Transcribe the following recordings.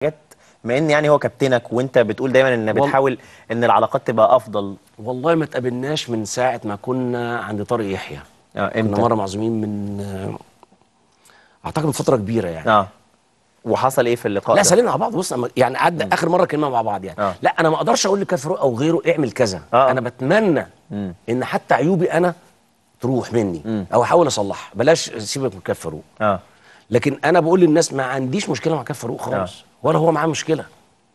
حاجات بما ان يعني هو كابتنك وانت بتقول دايما ان وال- بتحاول ان العلاقات تبقى افضل والله ما تقابلناش من ساعه ما كنا عند طارق يحيى اه كنا امتى مره معزومين من آه، اعتقد من فتره كبيره يعني اه وحصل ايه في اللقاء لا ده؟ سالنا مع بعض بص أما- يعني قعدنا اخر مره كلمه مع بعض يعني آه. لا انا ما اقدرش اقول لكابتن فاروق او غيره اعمل كذا آه. انا بتمنى مم. ان حتى عيوبي انا تروح مني او احاول اصلحها بلاش سيبك من كابتن فاروق اه لكن انا بقول للناس ما عنديش مشكله مع كابتن فاروق خالص ولا هو معاه مشكله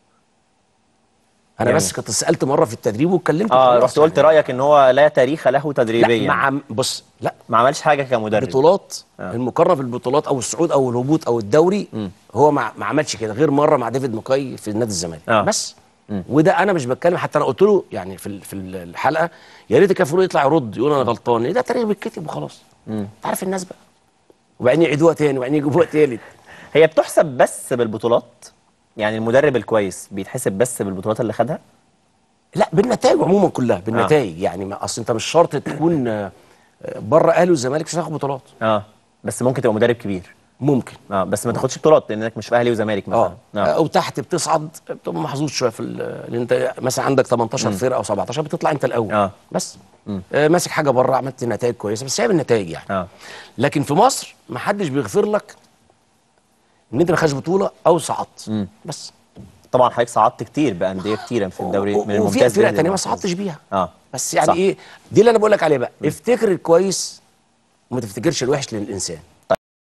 انا جميل. بس كنت سالت مره في التدريب واتكلمت اه وخلاص رحت قلت يعني. رايك ان هو لا تاريخ له تدريبيا لا مع بص لا ما عملش حاجه كمدرب بطولات آه. المقارنه في البطولات او الصعود او الهبوط او الدوري هو ما, ما عملش كده غير مره مع ديفيد مكاي في نادي الزمالك آه. بس وده انا مش بتكلم حتى انا قلت له يعني في ال- في الحلقه يا ريت كافورو يطلع يرد يقول انا غلطان إيه ده تاريخ بيتكتب وخلاص انت عارف الناس بقى وبعدين يعيدوها تاني وبعدين يجيبوها تالت هي بتحسب بس بالبطولات يعني المدرب الكويس بيتحسب بس بالبطولات اللي خدها لا بالنتائج عموما كلها بالنتائج يعني ما اصل انت مش شرط تكون آه، آه، بره اهلي والزمالك مش هتاخد بطولات اه بس ممكن تبقى مدرب كبير ممكن اه بس ما تاخدش بطولات لانك مش في اهلي وزمالك مثلا اه او تحت بتصعد بتبقى محظوظ شويه في ال- لان انت مثلا عندك 18 فرقه او 17 بتطلع انت الاول آه. بس آه ماسك حاجه بره عملت نتائج كويسه بس هي بالنتائج يعني اه لكن في مصر ما حدش بيغفر لك ان انت ما خدش بطوله او صعدت بس طبعا حضرتك صعدت كتير بانديه كتير في الدوري و- من وفي الممتاز فرق للممتاز. تانيه ما صعدتش بيها اه بس يعني صح. ايه دي اللي انا بقول لك عليه بقى افتكر الكويس وما تفتكرش الوحش للانسان